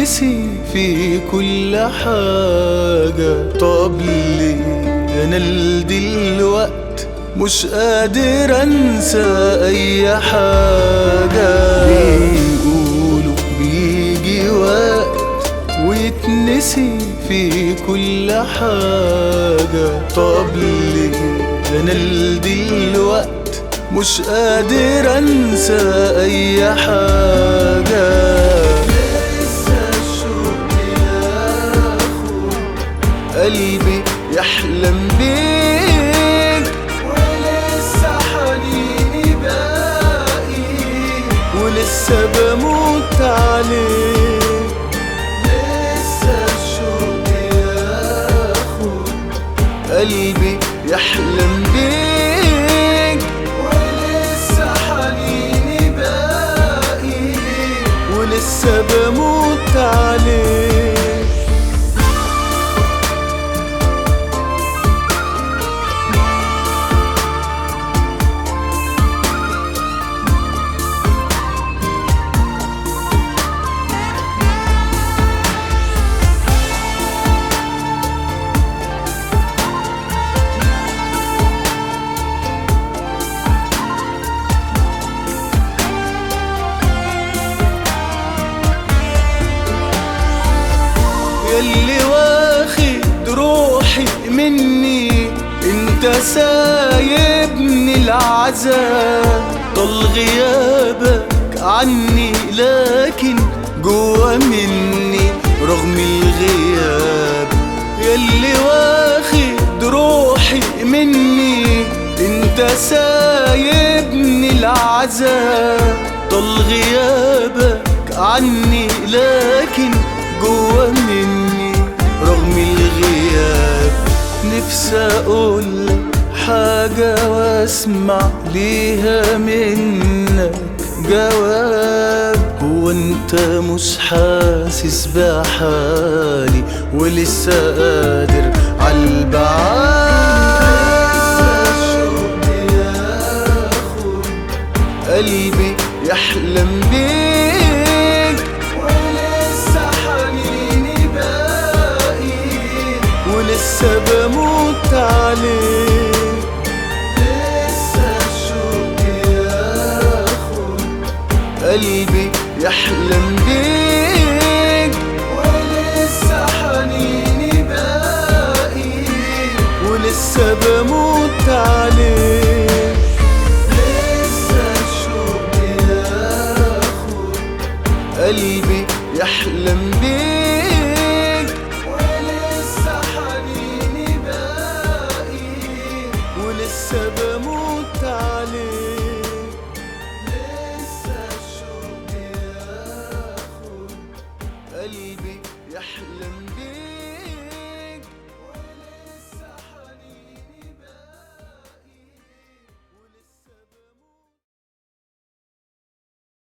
ويتنسي في كل حاجة طب ليه أنا لدلوقت مش قادر أنسى أي حاجة بيقولوا بيجي وقت ويتنسي في كل حاجة طب ليه أنا لدلوقت مش قادر أنسى أي حاجة لسه الشوق ياخد قلبي يحلم بيك ولسه حنيني باقي ولسه بموت عليك لسه الشوق ياخد قلبي يحلم بيك ولسه حنيني باقي ولسه بموت عليك يلي واخد روحي مني انت سايبني العذاب طال غيابك عني لكن جوا مني رغم الغياب يلي واخد روحي مني انت سايبني العذاب طال غيابك عني لكن جوا مني رغم الغياب نفسي اقولك حاجة واسمع ليها منك جواب هو انت مش حاسس بحالي ولسه قادر عالبعاد قلبي يحلم بيك ولسه حنيني باقي ولسه بموت عليك لسه الشوق ياخد قلبي يحلم بيك ولسه حنيني باقي ولسه بموت عليك لسه الشوق ياخد قلبي يحلم بيك ولسه حنيني باقي ولسه بموت عليك